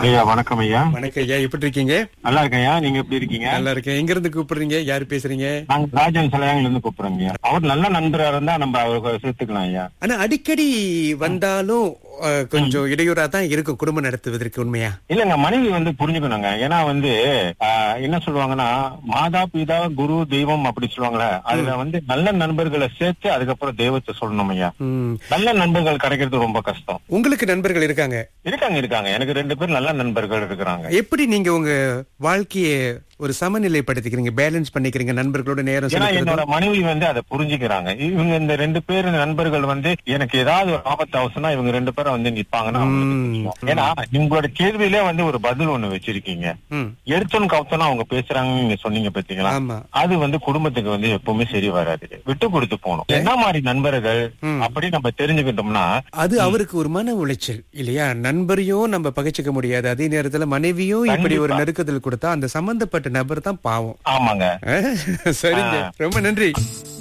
ஐயா வணக்கம் ஐயா வணக்கம் ஐயா எப்படி இருக்கீங்க நல்லா இருக்கேன் ஐயா நீங்க எப்படி இருக்கீங்க நல்லா இருக்கேன் எங்க இருந்து கூப்பிடுறீங்க யாரு பேசுறீங்க நாங்க ராஜன் சலையாங்கல இருந்து கூப்பிடுறோங்க ஐயா அவர் நல்ல நண்பரா இருந்தா நம்ம அவருக்கு சேர்த்துக்கலாம் ஐயா ஆனா அடிக்கடி வந்தாலும் அஹ், கொஞ்சம் இடையூறா தான் இருக்கும் குடும்பம் நடத்துவதற்கு உண்மையா இல்லங்க மனைவி வந்து புரிஞ்சுக்கணுங்க ஏன்னா வந்து ஆஹ், என்ன சொல்லுவாங்கன்னா மாதா பிதா குரு தெய்வம் அப்படி சொல்லுவாங்கல்ல அதுல வந்து நல்ல நண்பர்களை சேர்த்து அதுக்கப்புறம் தெய்வத்தை சொல்லணும் ஐயா ம். நல்ல நண்பர்கள் கிடைக்கிறது ரொம்ப கஷ்டம் உங்களுக்கு நண்பர்கள் இருக்காங்க இருக்காங்க இருக்காங்க எனக்கு ரெண்டு பேர் நல்ல நண்பர்கள் இருக்கிறாங்க எப்படி நீங்க உங்க வாழ்க்கைய ஒரு சமநிலைப்படுத்திக்கிறீங்க பேலன்ஸ் பண்ணிக்கிறீங்க நண்பர்களோட நேரம் ஏன்னா செலுத்துறது என்னோட மனைவி வந்து அதை புரிஞ்சுக்கிறாங்க இவங்க இந்த ரெண்டு பேர் நண்பர்கள் வந்து எனக்கு ஏதாவது ஒரு ஆபத்து அவசரம்னா இவங்க ரெண்டு பேரும் வந்து நிப்பாங்கன்னு அவங்களுக்கு ம். தெரியும். ஏன்னா உங்களோட கேள்வியிலே வந்து ஒரு பதில் ஒண்ணு வச்சிருக்கீங்க ம். எடுத்தோன்னு கவுத்தோன்னு அவங்க பேசுறாங்கன்னு நீங்க சொன்னீங்க பாத்தீங்களா ஆமா அது வந்து குடும்பத்துக்கு வந்து எப்பவுமே சரி வராது விட்டு கொடுத்து போகணும் என்ன மாதிரி நண்பர்கள் ம். அப்படி நம்ம தெரிஞ்சுக்கிட்டோம்னா அது அவருக்கு ஒரு மன உளைச்சல் இல்லையா நண்பரையும் நம்ம பகைச்சிக்க முடியாது அதே நேரத்துல மனைவியும் இப்படி ஒரு கண்டிப்பா. நெருக்கத்தில் கொடுத்தா அந்த சம்பந்தப்பட்ட நபர் தான் பாவம் ஆமாங்க அஹ், சரிங்க ரொம்ப நன்றி